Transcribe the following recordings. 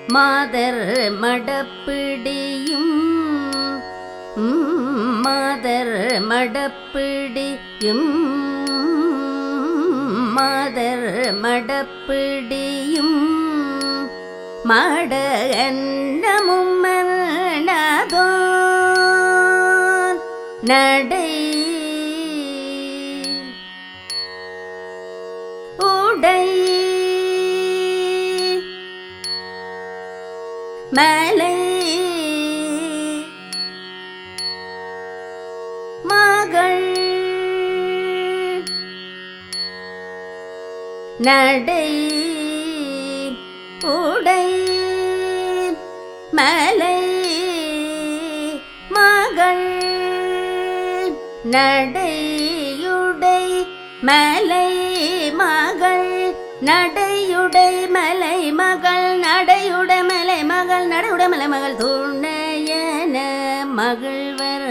மாதர் மடப்பிடியும் உம், மாதர் மடப்பிடியும் மாதர் மடப்பிடியும் மட என்னமும் மரணதோ நடை உடை மலை மகள் நடை உடை மலை மகள் நடையுடை மலை மகள் நடையுடை மலை மகள் நடையுடை மலை மகள் நடையுடை மலை மகள் துணையன மகிழ்வர்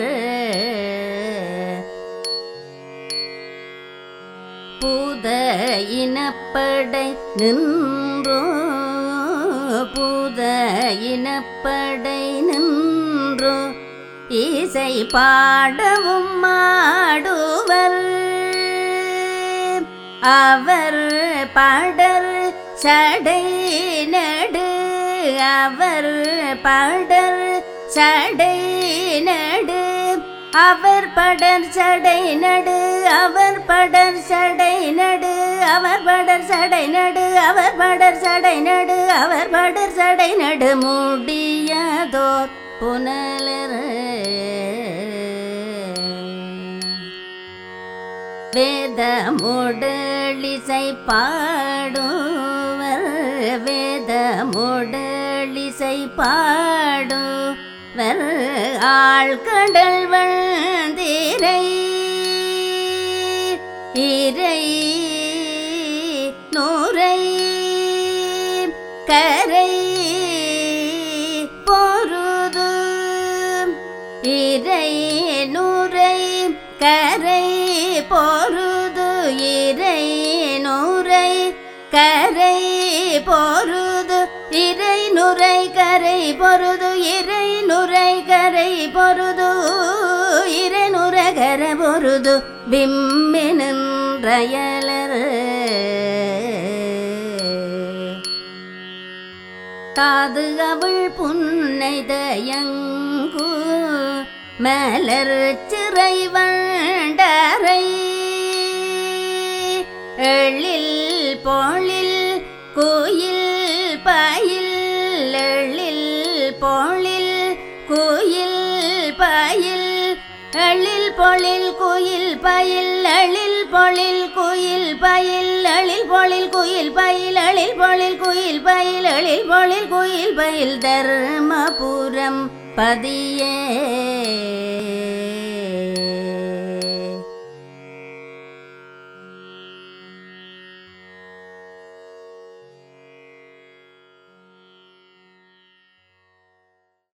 பூத இனப்படை நின்றோ பூத இனப்படை நின்றோ இசை பாடவும் மாடுவர் அவர் பாடர் சடை நடு அவர் பாடர் சடை நடு அவர் படர் சடை நடு அவர் படர் சடை நடு அவர் படர் சடை நடு அவர் படர் சடை நடு அவர் படர் சடை நடு முடியதோர் புனலர் வேத முடலிசை பாடுவர் வேத முடலிசை பாடுவர் ஆழ்கடல் வந்திரை இறை நூரை கரை பொருது இறை நூரை கரை பொருது இறை நூரை கரை பொருது இறை நுரை கரை பொருது இறை நுரை கரை பொருது இறை நுரகர பொருது விம்மினின்றயலர் தாது அவள் புன்னைதயங்கு மலர் சிறை வண்டரை எழில் பொழில் குயில் பயில் எழில் பொழில் குயில் பயில் எழில் பொழில் குயில் பயில் எழில் பொழில் குயில் பயில் எழில் பொழில் குயில் பயில் எழில் பொழில் குயில் பயில் எழில் பொழில் குயில் பயில் தர்மபுரம் பதியே